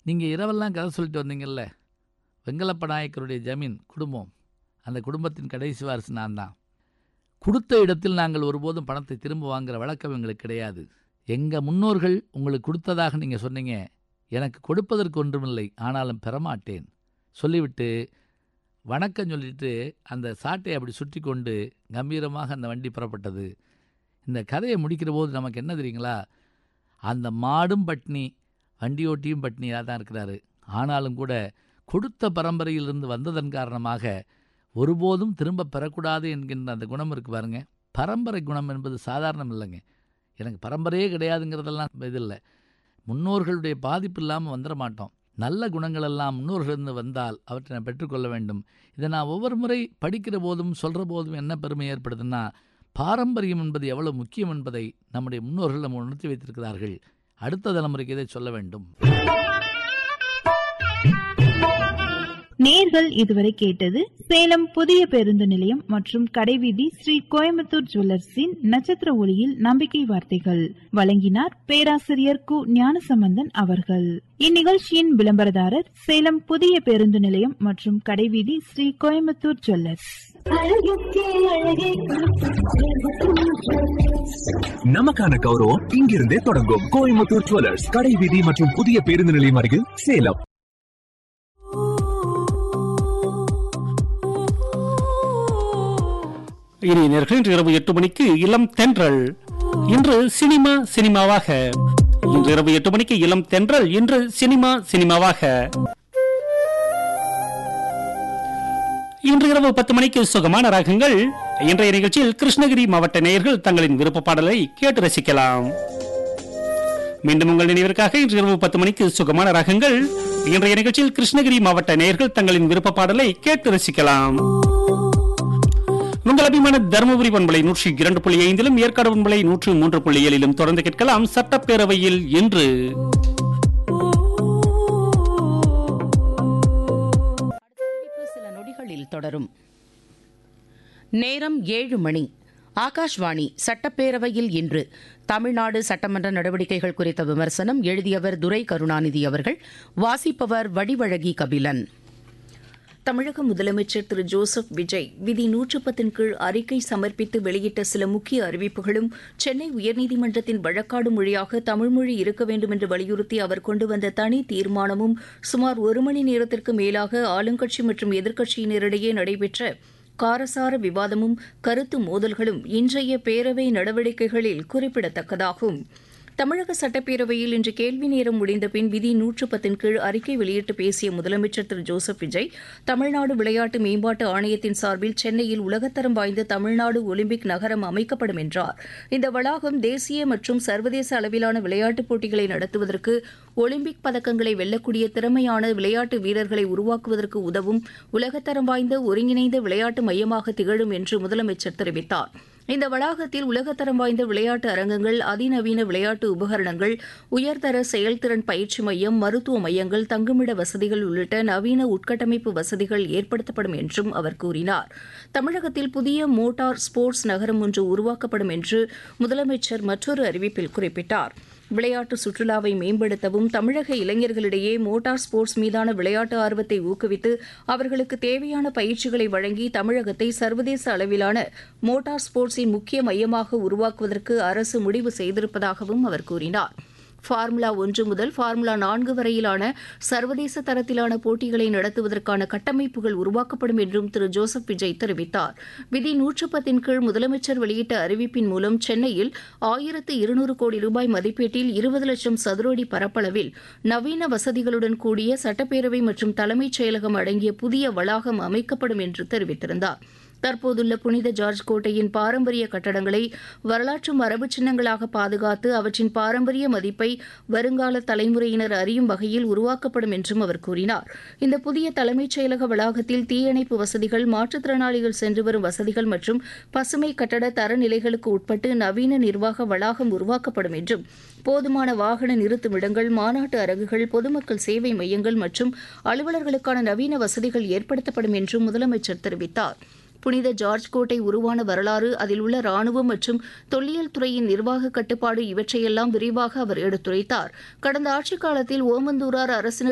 நீங்கள் இரவெல்லாம் கதை சொல்லிட்டு வந்தீங்கல்ல வெங்கலப்ப நாயக்கருடைய ஜமீன் குடும்பம் அந்த குடும்பத்தின் கடைசி வாரிசு நான் தான் கொடுத்த இடத்தில் நாங்கள் ஒருபோதும் பணத்தை திரும்ப வாங்குற வழக்கம் எங்களுக்கு கிடையாது எங்கள் முன்னோர்கள் உங்களுக்கு கொடுத்ததாக நீங்கள் சொன்னீங்க எனக்கு கொடுப்பதற்கு ஒன்றுமில்லை ஆனாலும் பெறமாட்டேன் சொல்லிவிட்டு வணக்கம் சொல்லிட்டு அந்த சாட்டை அப்படி சுற்றி கொண்டு கம்பீரமாக அந்த வண்டி புறப்பட்டது இந்த கதையை முடிக்கிற போது நமக்கு என்ன தெரியுங்களா அந்த மாடும் பட்னி வண்டி ஓட்டியும் பட்னியாக தான் இருக்கிறாரு ஆனாலும் கூட கொடுத்த பரம்பரையிலிருந்து வந்ததன் காரணமாக ஒருபோதும் திரும்ப பெறக்கூடாது என்கின்ற அந்த குணம் இருக்கு பாருங்க பரம்பரை குணம் என்பது சாதாரணம் இல்லைங்க எனக்கு பரம்பரையே கிடையாதுங்கிறதெல்லாம் இது இல்லை முன்னோர்களுடைய பாதிப்பு இல்லாமல் வந்துட மாட்டோம் நல்ல குணங்கள் எல்லாம் முன்னோர்களிருந்து வந்தால் அவற்றை நான் பெற்றுக்கொள்ள வேண்டும் இதை நான் ஒவ்வொரு முறை படிக்கிற போதும் சொல்கிற போதும் என்ன பெருமை ஏற்படுதுன்னா பாரம்பரியம் என்பது எவ்வளவு முக்கியம் என்பதை நம்முடைய முன்னோர்கள் நம்ம உணர்த்தி வைத்திருக்கிறார்கள் அடுத்த தலைமுறைக்கு இதை சொல்ல வேண்டும் நேர்கள் இதுவரை கேட்டது சேலம் புதிய பேருந்து நிலையம் மற்றும் கடைவீதி ஸ்ரீ கோயம்புத்தூர் ஜுவல்லர்ஸின் நட்சத்திர ஒளியில் நம்பிக்கை வார்த்தைகள் வழங்கினார் பேராசிரியர் கு ஞானசம்பந்தன் அவர்கள் இந்நிகழ்ச்சியின் விளம்பரதாரர் சேலம் புதிய பேருந்து நிலையம் மற்றும் கடைவீதி ஸ்ரீ கோயம்புத்தூர் ஜுவல்லர்ஸ் நமக்கான கௌரவம் இங்கிருந்தே தொடங்கும் கோயம்புத்தூர் ஜுவல்லர்ஸ் கடை வீதி மற்றும் புதிய பேருந்து நிலையம் அருகில் சேலம் இனி நேர்கள் இன்று இரவு எட்டு மணிக்கு இளம் தென்றல் இன்று சினிமா சினிமாவாக இன்று இரவு எட்டு மணிக்கு இளம் தென்றல் இன்று சினிமா சினிமாவாக இன்று இரவு பத்து மணிக்கு சுகமான ராகங்கள் இன்றைய நிகழ்ச்சியில் கிருஷ்ணகிரி மாவட்ட நேயர்கள் தங்களின் விருப்ப பாடலை கேட்டு ரசிக்கலாம் மீண்டும் உங்கள் நினைவிற்காக இன்று இரவு பத்து மணிக்கு சுகமான ராகங்கள் இன்றைய நிகழ்ச்சியில் கிருஷ்ணகிரி மாவட்ட நேயர்கள் தங்களின் விருப்ப பாடலை கேட்டு ரசிக்கலாம் உங்கள் அபிமான தருமபுரி பண்பலை நூற்றி இரண்டு புள்ளி ஐந்திலும் ஏற்காடு பண்பலை நூற்று மூன்று புள்ளி ஏழிலும் தொடர்ந்து கேட்கலாம் சட்டப்பேரவையில் இன்று அறிவிப்பு சில நொடிகளில் தொடரும் நேரம் ஏழு மணி ஆகாஷ்வாணி சட்டப்பேரவையில் இன்று தமிழ்நாடு சட்டமன்ற நடவடிக்கைகள் குறித்த விமர்சனம் எழுதியவர் துரை கருணாநிதி அவர்கள் வாசிப்பவர் வடிவழகி கபிலன் தமிழக முதலமைச்சர் திரு ஜோசப் விஜய் விதி நூற்று பத்தின் கீழ் அறிக்கை சமர்ப்பித்து வெளியிட்ட சில முக்கிய அறிவிப்புகளும் சென்னை உயர்நீதிமன்றத்தின் வழக்காடு மொழியாக தமிழ்மொழி இருக்க வேண்டும் என்று வலியுறுத்தி அவர் கொண்டு வந்த தனி தீர்மானமும் சுமார் ஒரு மணி நேரத்திற்கு மேலாக ஆளுங்கட்சி மற்றும் எதிர்க்கட்சியினரிடையே நடைபெற்ற காரசார விவாதமும் கருத்து மோதல்களும் இன்றைய பேரவை நடவடிக்கைகளில் குறிப்பிடத்தக்கதாகும் தமிழக சட்டப்பேரவையில் இன்று கேள்வி நேரம் முடிந்த பின் விதி நூற்று பத்தின் கீழ் அறிக்கை வெளியிட்டு பேசிய முதலமைச்சர் திரு ஜோசப் விஜய் தமிழ்நாடு விளையாட்டு மேம்பாட்டு ஆணையத்தின் சார்பில் சென்னையில் உலகத்தரம் வாய்ந்த தமிழ்நாடு ஒலிம்பிக் நகரம் அமைக்கப்படும் என்றார் இந்த வளாகம் தேசிய மற்றும் சர்வதேச அளவிலான விளையாட்டுப் போட்டிகளை நடத்துவதற்கு ஒலிம்பிக் பதக்கங்களை வெல்லக்கூடிய திறமையான விளையாட்டு வீரர்களை உருவாக்குவதற்கு உதவும் உலகத்தரம் வாய்ந்த ஒருங்கிணைந்த விளையாட்டு மையமாக திகழும் என்று முதலமைச்சர் தெரிவித்தார் இந்த வளாகத்தில் உலகத்தரம் வாய்ந்த விளையாட்டு அரங்கங்கள் அதிநவீன விளையாட்டு உபகரணங்கள் உயர்தர செயல்திறன் பயிற்சி மையம் மருத்துவ மையங்கள் தங்குமிட வசதிகள் உள்ளிட்ட நவீன உட்கட்டமைப்பு வசதிகள் ஏற்படுத்தப்படும் என்றும் அவர் கூறினார் தமிழகத்தில் புதிய மோட்டார் ஸ்போர்ட்ஸ் நகரம் ஒன்று உருவாக்கப்படும் என்று முதலமைச்சர் மற்றொரு அறிவிப்பில் குறிப்பிட்டார் விளையாட்டு சுற்றுலாவை மேம்படுத்தவும் தமிழக இளைஞர்களிடையே மோட்டார் ஸ்போர்ட்ஸ் மீதான விளையாட்டு ஆர்வத்தை ஊக்குவித்து அவர்களுக்கு தேவையான பயிற்சிகளை வழங்கி தமிழகத்தை சர்வதேச அளவிலான மோட்டார் ஸ்போர்ட்ஸின் முக்கிய மையமாக உருவாக்குவதற்கு அரசு முடிவு செய்திருப்பதாகவும் அவர் கூறினார் ஃபார்முலா ஒன்று முதல் ஃபார்முலா நான்கு வரையிலான சர்வதேச தரத்திலான போட்டிகளை நடத்துவதற்கான கட்டமைப்புகள் உருவாக்கப்படும் என்றும் திரு ஜோசப் விஜய் தெரிவித்தார் விதி நூற்று பத்தின் கீழ் முதலமைச்சர் வெளியிட்ட அறிவிப்பின் மூலம் சென்னையில் ஆயிரத்து இருநூறு கோடி ரூபாய் மதிப்பீட்டில் இருபது லட்சம் சதுரடி பரப்பளவில் நவீன வசதிகளுடன் கூடிய சட்டப்பேரவை மற்றும் தலைமைச் செயலகம் அடங்கிய புதிய வளாகம் அமைக்கப்படும் என்று தெரிவித்திருந்தார் தற்போதுள்ள புனித ஜார்ஜ் கோட்டையின் பாரம்பரிய கட்டடங்களை வரலாற்று மரபு சின்னங்களாக பாதுகாத்து அவற்றின் பாரம்பரிய மதிப்பை வருங்கால தலைமுறையினர் அறியும் வகையில் உருவாக்கப்படும் என்றும் அவர் கூறினார் இந்த புதிய தலைமைச் செயலக வளாகத்தில் தீயணைப்பு வசதிகள் மாற்றுத்திறனாளிகள் சென்று வரும் வசதிகள் மற்றும் பசுமை கட்டட தரநிலைகளுக்கு உட்பட்டு நவீன நிர்வாக வளாகம் உருவாக்கப்படும் என்றும் போதுமான வாகன நிறுத்துமிடங்கள் மாநாட்டு அரங்குகள் பொதுமக்கள் சேவை மையங்கள் மற்றும் அலுவலர்களுக்கான நவீன வசதிகள் ஏற்படுத்தப்படும் என்றும் முதலமைச்சர் தெரிவித்தார் புனித ஜார்ஜ் கோட்டை உருவான வரலாறு அதில் உள்ள ராணுவம் மற்றும் தொல்லியல் துறையின் நிர்வாக கட்டுப்பாடு இவற்றையெல்லாம் விரிவாக அவர் எடுத்துரைத்தார் கடந்த ஆட்சிக் காலத்தில் ஓமந்தூரார் அரசினர்